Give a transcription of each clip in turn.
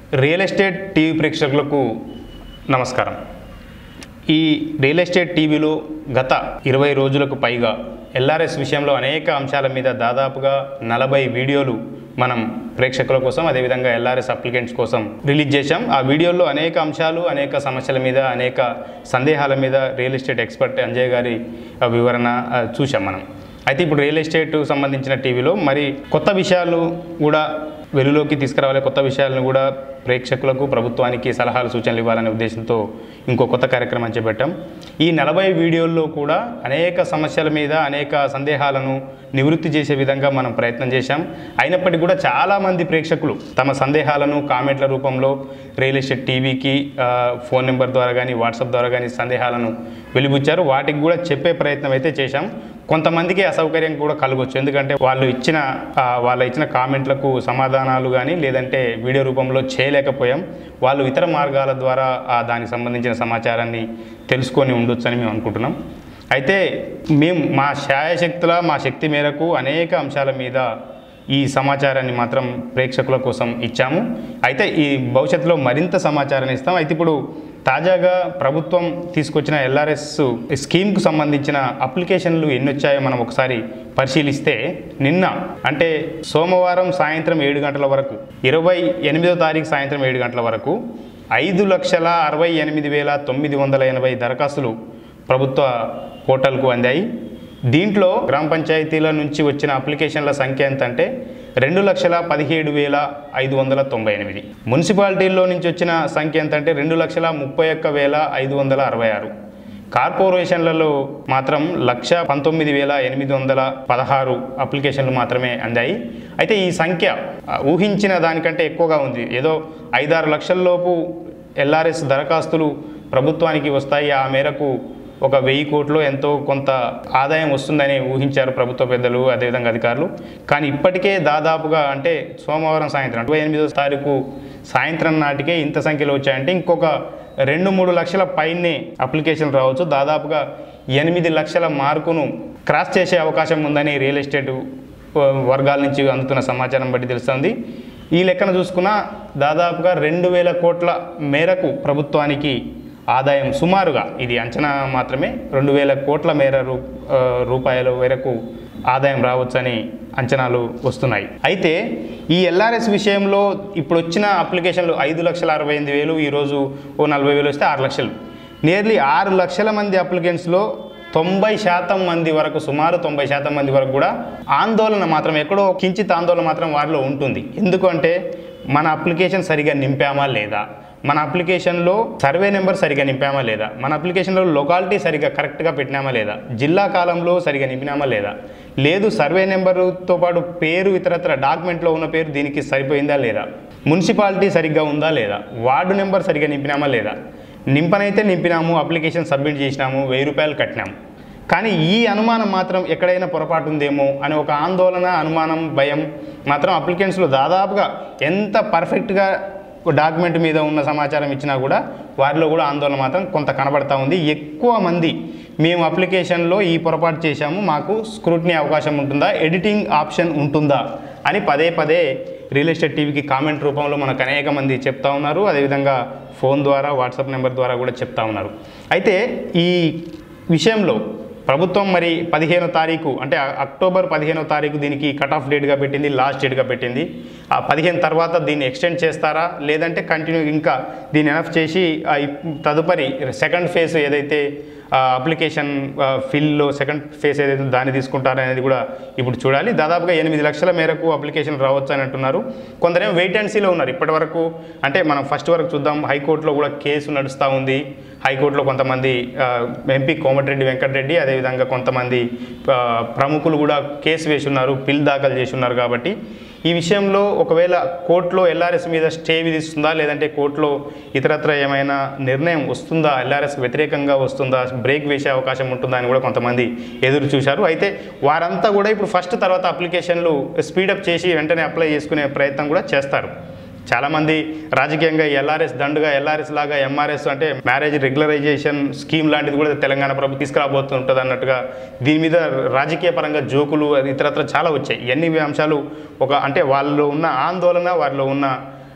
Real estate TV ప్రేక్షకులకు నమస్కారం ఈ రియల్ ఎస్టేట్ టీవీలో గత ఇరవై రోజులకు పైగా ఎల్ఆర్ఎస్ విషయంలో అనేక అంశాల మీద దాదాపుగా నలభై వీడియోలు మనం ప్రేక్షకుల కోసం అదేవిధంగా ఎల్ఆర్ఎస్ అప్లికెంట్స్ కోసం రిలీజ్ చేశాం ఆ వీడియోల్లో అనేక అంశాలు అనేక సమస్యల మీద అనేక సందేహాల మీద రియల్ ఎస్టేట్ ఎక్స్పర్ట్ అంజయ్ గారి ఆ, వివరణ ఆ, చూసాం మనం అయితే ఇప్పుడు రియల్ ఎస్టేట్ సంబంధించిన టీవీలో మరి కొత్త విషయాలు కూడా వెలుగులోకి తీసుకురావాలి కొత్త విషయాలను కూడా ప్రేక్షకులకు ప్రభుత్వానికి సలహాలు సూచనలు ఇవ్వాలనే ఉద్దేశంతో ఇంకో కొత్త కార్యక్రమం చేపట్టాం ఈ నలభై వీడియోల్లో కూడా అనేక సమస్యల మీద అనేక సందేహాలను నివృత్తి చేసే విధంగా మనం ప్రయత్నం చేశాం అయినప్పటికీ కూడా చాలామంది ప్రేక్షకులు తమ సందేహాలను కామెంట్ల రూపంలో రియల్ ఎస్టేట్ టీవీకి ఆ, ఫోన్ నెంబర్ ద్వారా కానీ వాట్సాప్ ద్వారా కానీ సందేహాలను వెలిబుచ్చారు వాటికి కూడా చెప్పే ప్రయత్నం అయితే చేశాం కొంతమందికి అసౌకర్యం కూడా కలగవచ్చు ఎందుకంటే వాళ్ళు ఇచ్చిన ఆ, వాళ్ళ ఇచ్చిన కామెంట్లకు సమాధానాలు కానీ లేదంటే వీడియో రూపంలో చేయలేకపోయాం వాళ్ళు ఇతర మార్గాల ద్వారా ఆ దానికి సంబంధించిన సమాచారాన్ని తెలుసుకొని ఉండొచ్చని మేము అనుకుంటున్నాం అయితే మేము మా శాయశక్తుల మా శక్తి మేరకు అనేక అంశాల మీద ఈ సమాచారాన్ని మాత్రం ప్రేక్షకుల కోసం ఇచ్చాము అయితే ఈ భవిష్యత్తులో మరింత సమాచారాన్ని ఇస్తాం అయితే ఇప్పుడు తాజాగా ప్రభుత్వం తీసుకొచ్చిన ఎల్ఆర్ఎస్ స్కీమ్కు సంబంధించిన అప్లికేషన్లు ఎన్ని వచ్చాయో మనం ఒకసారి పరిశీలిస్తే నిన్న అంటే సోమవారం సాయంత్రం ఏడు గంటల వరకు ఇరవై ఎనిమిదో తారీఖు సాయంత్రం ఏడు గంటల వరకు ఐదు లక్షల అరవై ఎనిమిది వేల తొమ్మిది వందల ఎనభై దరఖాస్తులు ప్రభుత్వ పోర్టల్కు అందాయి దీంట్లో గ్రామ పంచాయతీల నుంచి వచ్చిన అప్లికేషన్ల సంఖ్య ఎంత అంటే రెండు లక్షల పదిహేడు వేల ఐదు వందల తొంభై ఎనిమిది మున్సిపాలిటీల్లో నుంచి వచ్చిన సంఖ్య ఎంత అంటే రెండు లక్షల ముప్పై ఒక్క వేల ఐదు వందల అరవై ఆరు కార్పొరేషన్లలో మాత్రం లక్ష పంతొమ్మిది వేల ఎనిమిది వందల పదహారు అప్లికేషన్లు మాత్రమే అందాయి అయితే ఈ సంఖ్య ఆ, ఊహించిన దానికంటే ఎక్కువగా ఉంది ఏదో ఐదారు లక్షల లోపు ఎల్ఆర్ఎస్ దరఖాస్తులు ప్రభుత్వానికి వస్తాయి ఆ మేరకు ఒక వెయ్యి కోట్లు ఎంతో కొంత ఆదాయం వస్తుందని ఊహించారు ప్రభుత్వ పెద్దలు అదేవిధంగా అధికారులు కానీ ఇప్పటికే దాదాపుగా అంటే సోమవారం సాయంత్రం ఇరవై ఎనిమిదో తారీఖు సాయంత్రం నాటికే ఇంత సంఖ్యలో వచ్చాయంటే ఇంకొక రెండు మూడు లక్షల పైనే అప్లికేషన్ రావచ్చు దాదాపుగా ఎనిమిది లక్షల మార్కును క్రాస్ చేసే అవకాశం ఉందని రియల్ ఎస్టేట్ ఆ, వర్గాల నుంచి అందుతున్న సమాచారం బట్టి తెలుస్తుంది ఈ లెక్కన చూసుకున్న దాదాపుగా రెండు వేల కోట్ల మేరకు ప్రభుత్వానికి ఆదాయం సుమారుగా ఇది అంచనా మాత్రమే రెండు వేల కోట్ల మేర రూ ఆ, రూపాయల వరకు ఆదాయం రావచ్చని అంచనాలు వస్తున్నాయి అయితే ఈ ఎల్ఆర్ఎస్ విషయంలో ఇప్పుడు వచ్చిన అప్లికేషన్లు ఐదు లక్షల అరవై ఎనిమిది వేలు ఈరోజు ఓ నలభై వేలు వస్తే ఆరు లక్షలు నియర్లీ ఆరు లక్షల మంది అప్లికెంట్స్లో తొంభై శాతం మంది వరకు సుమారు తొంభై శాతం మంది వరకు కూడా ఆందోళన మాత్రం ఎక్కడో కించిత్ ఆందోళన మాత్రం వారిలో ఉంటుంది ఎందుకంటే మన అప్లికేషన్ సరిగా నింపామా లేదా మన అప్లికేషన్లో సర్వే నెంబర్ సరిగా నింపామా లేదా మన అప్లికేషన్లో లొకాలిటీ సరిగా కరెక్ట్గా పెట్టినామా లేదా జిల్లా కాలంలో సరిగా నింపినామా లేదా లేదు సర్వే నెంబరుతో పాటు పేరు ఇతరత్ర డాక్యుమెంట్లో ఉన్న పేరు దీనికి సరిపోయిందా లేదా మున్సిపాలిటీ సరిగ్గా ఉందా లేదా వార్డు నెంబర్ సరిగా నింపినామా లేదా నింపనైతే నింపినాము అప్లికేషన్ సబ్మిట్ చేసినాము వెయ్యి రూపాయలు కట్టినాము కానీ ఈ అనుమానం మాత్రం ఎక్కడైనా పొరపాటు ఉందేమో అనే ఒక ఆందోళన అనుమానం భయం మాత్రం అప్లికెంట్స్లో దాదాపుగా ఎంత పర్ఫెక్ట్గా డాక్యుమెంట్ మీద ఉన్న సమాచారం ఇచ్చినా కూడా వారిలో కూడా ఆందోళన మాత్రం కొంత కనబడతా ఉంది ఎక్కువ మంది మేము అప్లికేషన్లో ఈ పొరపాటు చేశాము మాకు స్క్రూటినీ అవకాశం ఉంటుందా ఎడిటింగ్ ఆప్షన్ ఉంటుందా అని పదే పదే రియల్ ఎస్టేట్ టీవీకి కామెంట్ రూపంలో మనకు అనేక మంది చెప్తా ఉన్నారు అదేవిధంగా ఫోన్ ద్వారా వాట్సాప్ నెంబర్ ద్వారా కూడా చెప్తా ఉన్నారు అయితే ఈ విషయంలో ప్రభుత్వం మరి పదిహేనో తారీఖు అంటే అ- అక్టోబర్ పదిహేనో తారీఖు దీనికి కట్ ఆఫ్ డేట్గా పెట్టింది లాస్ట్ డేట్గా పెట్టింది ఆ పదిహేను తర్వాత దీన్ని ఎక్స్టెండ్ చేస్తారా లేదంటే కంటిన్యూ ఇంకా దీన్ని ఎనఫ్ చేసి ఆ ఇప్- తదుపరి సెకండ్ ఫేజ్ ఏదైతే అప్లికేషన్ ఫిల్లో సెకండ్ ఫేజ్ ఏదైతే ఉందో దాన్ని తీసుకుంటారా అనేది కూడా ఇప్పుడు చూడాలి దాదాపుగా ఎనిమిది లక్షల మేరకు అప్లికేషన్ రావచ్చు అని అంటున్నారు కొందరేమో వెయిట్ అండ్ సీలో ఉన్నారు ఇప్పటి వరకు అంటే మనం ఫస్ట్ వరకు చూద్దాం హైకోర్టులో కూడా కేసు నడుస్తూ ఉంది హైకోర్టులో కొంతమంది ఆ, ఎంపీ కోమటిరెడ్డి వెంకటరెడ్డి అదేవిధంగా కొంతమంది ఆ, ప్రముఖులు కూడా కేసు వేసి ఉన్నారు పిల్ దాఖలు చేసి ఉన్నారు కాబట్టి ఈ విషయంలో ఒకవేళ కోర్టులో ఎల్ఆర్ఎస్ మీద స్టే విధిస్తుందా లేదంటే కోర్టులో ఇతరత్ర ఏమైనా నిర్ణయం వస్తుందా ఎల్ఆర్ఎస్ వ్యతిరేకంగా వస్తుందా బ్రేక్ వేసే అవకాశం ఉంటుందా అని కూడా కొంతమంది ఎదురు చూశారు అయితే వారంతా కూడా ఇప్పుడు ఫస్ట్ తర్వాత అప్లికేషన్లు స్పీడప్ చేసి వెంటనే అప్లై చేసుకునే ప్రయత్నం కూడా చేస్తారు చాలామంది రాజకీయంగా ఎల్ఆర్ఎస్ దండుగా ఎల్ఆర్ఎస్ లాగా ఎంఆర్ఎస్ అంటే మ్యారేజ్ రెగ్యులరైజేషన్ స్కీమ్ లాంటిది కూడా తెలంగాణ ప్రభుత్వం తీసుకురాబోతుంటుంది అన్నట్టుగా దీని మీద రాజకీయ పరంగా జోకులు అది ఇతరత్ర చాలా వచ్చాయి ఇవన్నీ అంశాలు ఒక అంటే వాళ్ళలో ఉన్న ఆందోళన వారిలో ఉన్న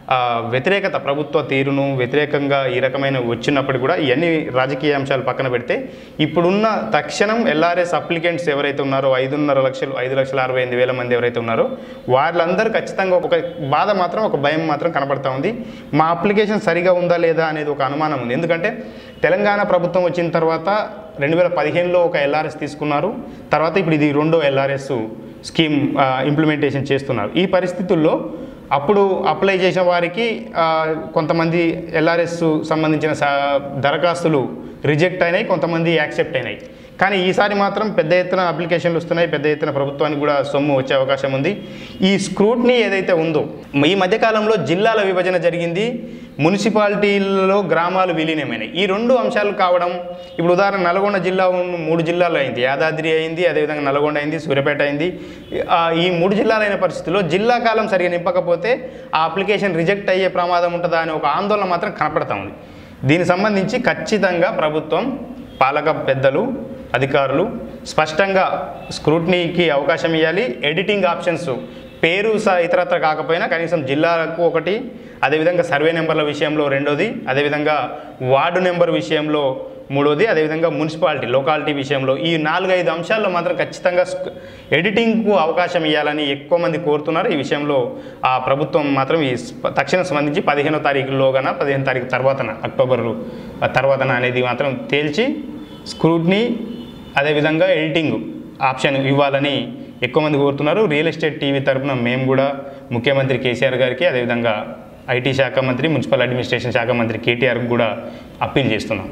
ఆ, వ్యతిరేకత ప్రభుత్వ తీరును వ్యతిరేకంగా ఈ రకమైన వచ్చినప్పుడు కూడా ఇవన్నీ రాజకీయ అంశాలు పక్కన పెడితే ఇప్పుడున్న తక్షణం ఎల్ఆర్ఎస్ అప్లికెంట్స్ ఎవరైతే ఉన్నారో ఐదున్నర లక్షలు ఐదు లక్షల అరవై ఎనిమిది వేల మంది ఎవరైతే ఉన్నారో వాళ్ళందరూ ఖచ్చితంగా ఒక బాధ మాత్రం ఒక భయం మాత్రం కనబడతా ఉంది మా అప్లికేషన్ సరిగా ఉందా లేదా అనేది ఒక అనుమానం ఉంది ఎందుకంటే తెలంగాణ ప్రభుత్వం వచ్చిన తర్వాత రెండు వేల పదిహేనులో ఒక ఎల్ఆర్ఎస్ తీసుకున్నారు తర్వాత ఇప్పుడు ఇది రెండో ఎల్ఆర్ఎస్ స్కీమ్ ఆ, ఇంప్లిమెంటేషన్ చేస్తున్నారు ఈ పరిస్థితుల్లో అప్పుడు అప్లై చేసిన వారికి ఆ, కొంతమంది ఎల్ఆర్ఎస్ సంబంధించిన సా- దరఖాస్తులు రిజెక్ట్ అయినాయి కొంతమంది యాక్సెప్ట్ అయినాయి కానీ ఈసారి మాత్రం పెద్ద ఎత్తున అప్లికేషన్లు వస్తున్నాయి పెద్ద ఎత్తున ప్రభుత్వానికి కూడా సొమ్ము వచ్చే అవకాశం ఉంది ఈ స్క్రూట్నీ ఏదైతే ఉందో ఈ మధ్యకాలంలో జిల్లాల విభజన జరిగింది మున్సిపాలిటీలలో గ్రామాలు విలీనమైనాయి ఈ రెండు అంశాలు కావడం ఇప్పుడు ఉదాహరణ నల్గొండ జిల్లా ఉన్న మూడు జిల్లాలు అయింది యాదాద్రి అయింది అదేవిధంగా నల్గొండ అయింది సూర్యాపేట అయింది ఆ, ఈ మూడు జిల్లాలైన పరిస్థితుల్లో జిల్లా కాలం సరిగా నింపకపోతే ఆ అప్లికేషన్ రిజెక్ట్ అయ్యే ప్రమాదం ఉంటుందా అనే ఒక ఆందోళన మాత్రం కనపడతా ఉంది దీనికి సంబంధించి ఖచ్చితంగా ప్రభుత్వం పాలక పెద్దలు అధికారులు స్పష్టంగా స్క్రూట్నీకి అవకాశం ఇవ్వాలి ఎడిటింగ్ ఆప్షన్స్ పేరు స ఇతరత్ర కాకపోయినా కనీసం జిల్లాలకు ఒకటి అదేవిధంగా సర్వే నెంబర్ల విషయంలో రెండోది అదేవిధంగా వార్డు నెంబర్ విషయంలో మూడోది అదేవిధంగా మున్సిపాలిటీ లొకాలిటీ విషయంలో ఈ నాలుగైదు అంశాల్లో మాత్రం ఖచ్చితంగా స్క్- ఎడిటింగ్కు అవకాశం ఇవ్వాలని ఎక్కువ మంది కోరుతున్నారు ఈ విషయంలో ఆ ప్రభుత్వం మాత్రం ఈ స్ప- తక్షణం సంబంధించి పదిహేనో తారీఖులోగాన పదిహేను తారీఖు తర్వాతన అక్టోబర్ తర్వాతన అనేది మాత్రం తేల్చి స్క్రూట్నీ అదేవిధంగా ఎడిటింగ్ ఆప్షన్ ఇవ్వాలని ఎక్కువ మంది కోరుతున్నారు రియల్ ఎస్టేట్ టీవీ తరపున మేము కూడా ముఖ్యమంత్రి కేసీఆర్ గారికి అదేవిధంగా ఐటీ శాఖ మంత్రి మున్సిపల్ అడ్మినిస్ట్రేషన్ శాఖ మంత్రి కేటీఆర్కి కూడా అప్పీల్ చేస్తున్నాం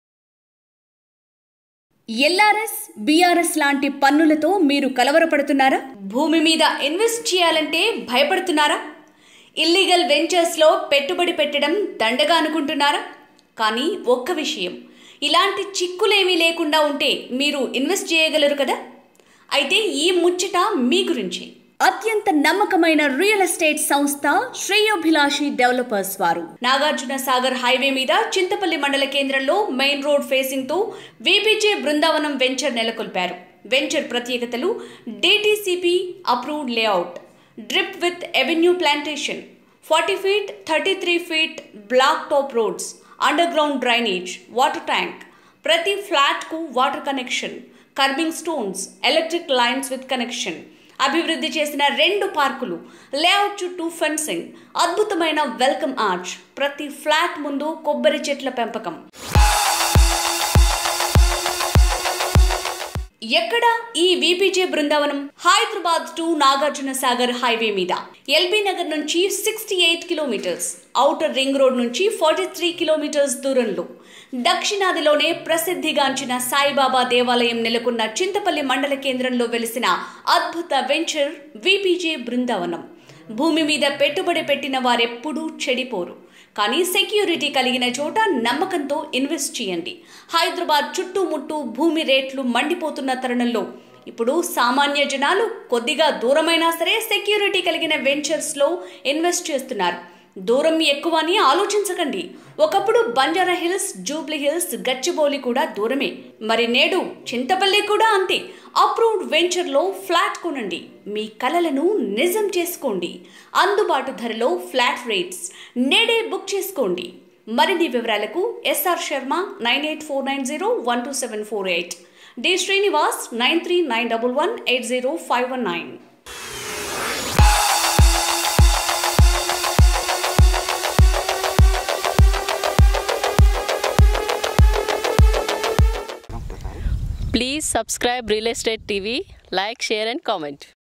ఎల్ఆర్ఎస్ బీఆర్ఎస్ లాంటి పన్నులతో మీరు కలవరపడుతున్నారా భూమి మీద ఇన్వెస్ట్ చేయాలంటే భయపడుతున్నారా ఇల్లీగల్ వెంచర్స్లో పెట్టుబడి పెట్టడం దండగా అనుకుంటున్నారా కానీ ఒక్క విషయం ఇలాంటి చిక్కులేమీ లేకుండా ఉంటే మీరు ఇన్వెస్ట్ చేయగలరు కదా అయితే ఈ ముచ్చట మీ గురించి అత్యంత నమ్మకమైన రియల్ ఎస్టేట్ సంస్థ శ్రేయోభిలాషి డెవలపర్స్ వారు నాగార్జున సాగర్ హైవే మీద చింతపల్లి మండల కేంద్రంలో మెయిన్ రోడ్ ఫేసింగ్ తో వీపీజే బృందావనం వెంచర్ నెలకొల్పారు వెంచర్ ప్రత్యేకతలు DTCP approved layout drip with avenue plantation forty feet thirty three feet black top roads underground drainage water tank ప్రతి ఫ్లాట్కు water connection curbing stones electric lines with connection అభివృద్ధి చేసిన రెండు పార్కులు layout చుట్టూ fencing అద్భుతమైన welcome arch ప్రతి flat ముందు కొబ్బరి చెట్ల పెంపకం ఎక్కడ ఈ VPJ Brindavanam Hyderabad to Nagarjuna Sagar highway మీద ఎల్బీ నగర్ నుంచి sixty eight kilometres outer ring road నుంచి ఫార్టీ త్రీ కిలోమీటర్స్ దూరంలో దక్షిణాదిలోనే ప్రసిద్ధిగాంచిన సాయిబాబా దేవాలయం నెలకొన్న చింతపల్లి మండల కేంద్రంలో వెలిసిన అద్భుత వెంచర్ వీపీజే బృందావనం భూమి మీద పెట్టుబడి పెట్టిన వారెప్పుడూ చెడిపోరు కానీ సెక్యూరిటీ కలిగిన చోట నమ్మకంతో ఇన్వెస్ట్ చేయండి హైదరాబాద్ చుట్టుముట్టు భూమి రేట్లు మండిపోతున్న తరుణంలో ఇప్పుడు సామాన్య జనాలు కొద్దిగా దూరమైనా సరే సెక్యూరిటీ కలిగిన వెంచర్స్లో ఇన్వెస్ట్ చేస్తున్నారు దూరం ఎక్కువ అని ఆలోచించకండి ఒకప్పుడు Banjara Hills Jubilee Hills Gachibowli కూడా దూరమే మరి నేడు చింతపల్లి కూడా అంతే అప్రూవ్డ్ వెంచర్లో ఫ్లాట్ కొనండి మీ కలలను నిజం చేసుకోండి అందుబాటు ధరలో ఫ్లాట్ రేట్స్ నేడే బుక్ చేసుకోండి మరిన్ని వివరాలకు SR Sharma nine eight four nine zero one two seven four eight D Srinivas nine three nine double one eight zero five one nine Please subscribe Real Estate TV, like, share, and comment.